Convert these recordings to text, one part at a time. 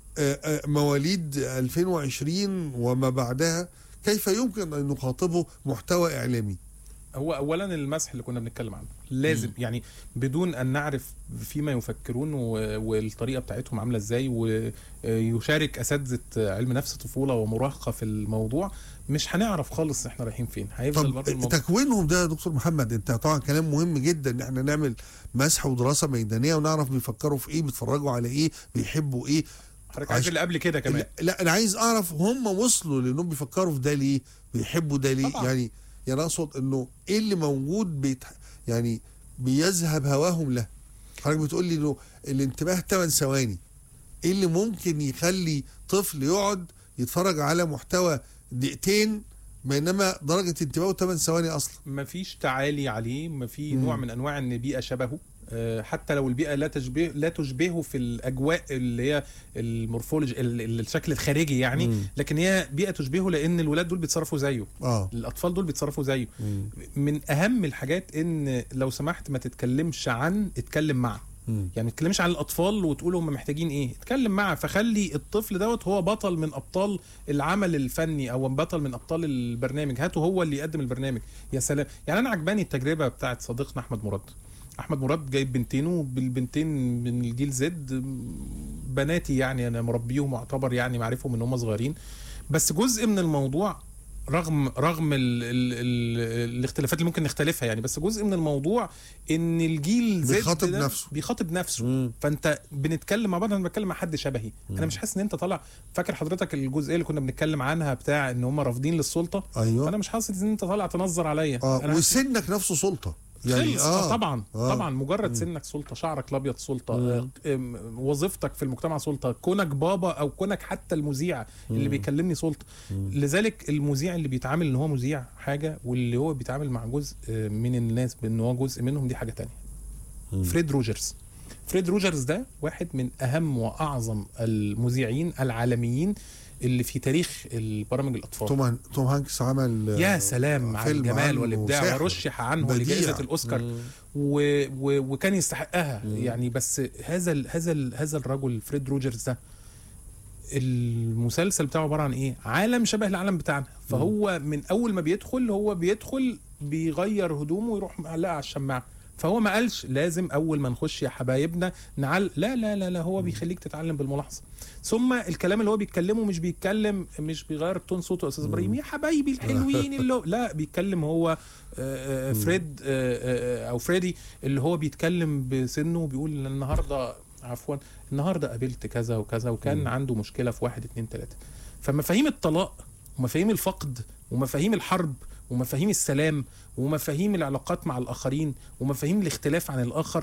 آه، آه، مواليد 2020 وما بعدها كيف يمكن ان نخاطبه محتوى اعلامي هو اولا المسح اللي كنا بنتكلم عنه لازم يعني بدون ان نعرف فيما يفكرون و- والطريقه بتاعتهم عامله ازاي ويشارك اساتذه علم نفس طفوله ومراهقه في الموضوع مش هنعرف خالص احنا رايحين فين هيفضل طب برضه الموضوع تكوينهم ده يا دكتور محمد انت طبعا كلام مهم جدا ان احنا نعمل مسح ودراسه ميدانيه ونعرف بيفكروا في ايه بيتفرجوا على ايه بيحبوا ايه حضرتك عايز عش- اللي قبل كده كمان لا, لا انا عايز اعرف هم وصلوا لانهم بيفكروا في ده ليه بيحبوا ده ليه طبعا. يعني يعني اقصد انه ايه اللي موجود بيت يعني بيذهب هواهم له حضرتك بتقول لي انه الانتباه 8 ثواني ايه اللي ممكن يخلي طفل يقعد يتفرج على محتوى دقيقتين بينما درجه انتباهه 8 ثواني اصلا مفيش تعالي عليه مفي مم. نوع من انواع ان بيئه شبهه آه، حتى لو البيئه لا تشبه لا تشبهه في الاجواء اللي هي المورفولوجي ال- ال- الشكل الخارجي يعني مم. لكن هي بيئه تشبهه لان الولاد دول بيتصرفوا زيه اه الاطفال دول بيتصرفوا زيه مم. من اهم الحاجات ان لو سمحت ما تتكلمش عن اتكلم مع مم. يعني ما تتكلمش عن الاطفال وتقول هم محتاجين ايه اتكلم معه فخلي الطفل دوت هو بطل من ابطال العمل الفني او بطل من ابطال البرنامج هاته هو اللي يقدم البرنامج يا سلام يعني انا عجباني التجربه بتاعت صديقنا احمد مراد احمد مراد جايب بنتين وبالبنتين من الجيل زد بناتي يعني انا مربيهم واعتبر يعني معرفهم ان هم صغيرين بس جزء من الموضوع رغم رغم ال ال ال الاختلافات اللي ممكن نختلفها يعني بس جزء من الموضوع ان الجيل زد بيخاطب ده نفسه. بيخاطب نفسه مم. فانت بنتكلم مع بعض انا بتكلم مع حد شبهي انا مش حاسس ان انت طالع فاكر حضرتك الجزئيه اللي كنا بنتكلم عنها بتاع ان هم رافضين للسلطه ايوه فانا مش حاسس ان انت طالع تنظر عليا اه انا وسنك نفسه سلطه يعني خلص. اه طبعا آه. طبعا مجرد سنك سلطه شعرك الابيض سلطه آه، آم، وظيفتك في المجتمع سلطه كونك بابا او كونك حتى المذيع اللي بيكلمني سلطه لذلك المذيع اللي بيتعامل ان هو مذيع حاجه واللي هو بيتعامل مع جزء آه، من الناس بان هو جزء منهم دي حاجه تانية فريد روجرز فريد روجرز ده واحد من اهم واعظم المذيعين العالميين اللي في تاريخ البرامج الاطفال توم توم هانكس عمل يا آه، سلام على فيلم الجمال عنه والابداع ساحر. ورشح عنه بديع. لجائزه الاوسكار مم. و... و... وكان يستحقها يعني بس هذا ال... هذا ال... هذا الرجل فريد روجرز ده المسلسل بتاعه عباره عن ايه عالم شبه العالم بتاعنا فهو من اول ما بيدخل هو بيدخل بيغير هدومه ويروح معلقها على الشماعه فهو ما قالش لازم اول ما نخش يا حبايبنا نعل لا لا لا لا هو بيخليك تتعلم بالملاحظه ثم الكلام اللي هو بيتكلمه مش بيتكلم مش بيغير تون صوته يا استاذ ابراهيم يا حبايبي الحلوين اللي هو- لا بيتكلم هو آه، آه، فريد آه، آه، او فريدي اللي هو بيتكلم بسنه وبيقول النهارده عفوا النهارده قابلت كذا وكذا وكان عنده مشكله في واحد اتنين تلاته فمفاهيم الطلاق ومفاهيم الفقد ومفاهيم الحرب ومفاهيم السلام ومفاهيم العلاقات مع الاخرين ومفاهيم الاختلاف عن الاخر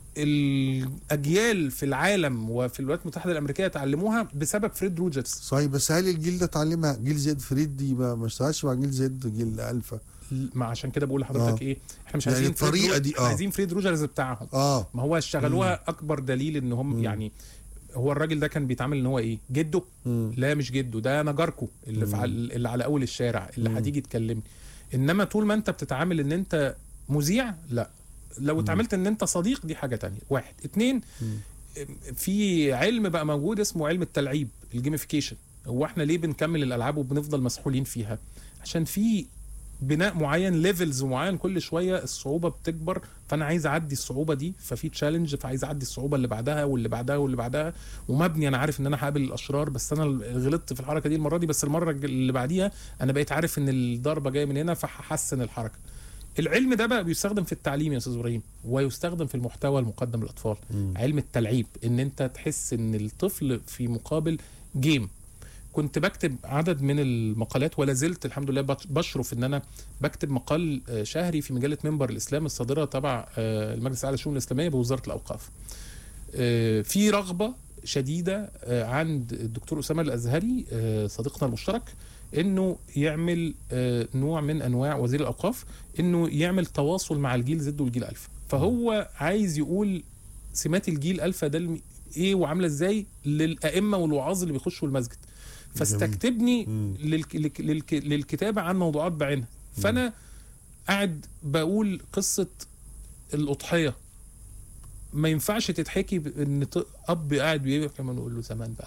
الاجيال في العالم وفي الولايات المتحده الامريكيه تعلموها بسبب فريد روجرز صحيح بس هل الجيل ده اتعلمها جيل زد فريد دي ما ما اشتغلش مع جيل زد جيل الفا ما عشان كده بقول لحضرتك آه. ايه احنا مش يعني عايزين فريد الطريقة رو- دي، إحنا آه. عايزين فريد روجرز بتاعهم اه ما هو اشتغلوها اكبر دليل ان هم يعني هو الراجل ده كان بيتعامل ان هو ايه جده مم. لا مش جده ده انا جاركو اللي في عل- اللي على اول الشارع اللي هتيجي تكلمني انما طول ما انت بتتعامل ان انت مذيع لا لو اتعاملت ان انت صديق دي حاجه تانية واحد اتنين في علم بقى موجود اسمه علم التلعيب الجيميفيكيشن هو احنا ليه بنكمل الالعاب وبنفضل مسحولين فيها عشان في بناء معين ليفلز معين كل شويه الصعوبه بتكبر فانا عايز اعدي الصعوبه دي ففي تشالنج فعايز اعدي الصعوبه اللي بعدها واللي بعدها واللي بعدها ومبني انا عارف ان انا هقابل الاشرار بس انا غلطت في الحركه دي المره دي بس المره اللي بعديها انا بقيت عارف ان الضربه جايه من هنا فهحسن الحركه العلم ده بقى بيستخدم في التعليم يا استاذ ابراهيم ويستخدم في المحتوى المقدم للاطفال علم التلعيب ان انت تحس ان الطفل في مقابل جيم كنت بكتب عدد من المقالات ولا زلت الحمد لله بش- بشرف ان انا بكتب مقال آه، شهري في مجله منبر الاسلام الصادره تبع آه، المجلس الاعلى للشؤون الاسلاميه بوزاره الاوقاف. آه، في رغبه شديده آه، عند الدكتور اسامه الازهري آه، صديقنا المشترك انه يعمل آه، نوع من انواع وزير الاوقاف انه يعمل تواصل مع الجيل زد والجيل الفا فهو عايز يقول سمات الجيل الفا ده الم- ايه وعامله ازاي للائمه والوعاظ اللي بيخشوا المسجد فاستكتبني للك للك للك للكتابه عن موضوعات بعينها فانا قاعد بقول قصه الاضحيه ما ينفعش تتحكي ان ط- اب قاعد بيبكي كما نقول له زمان بقى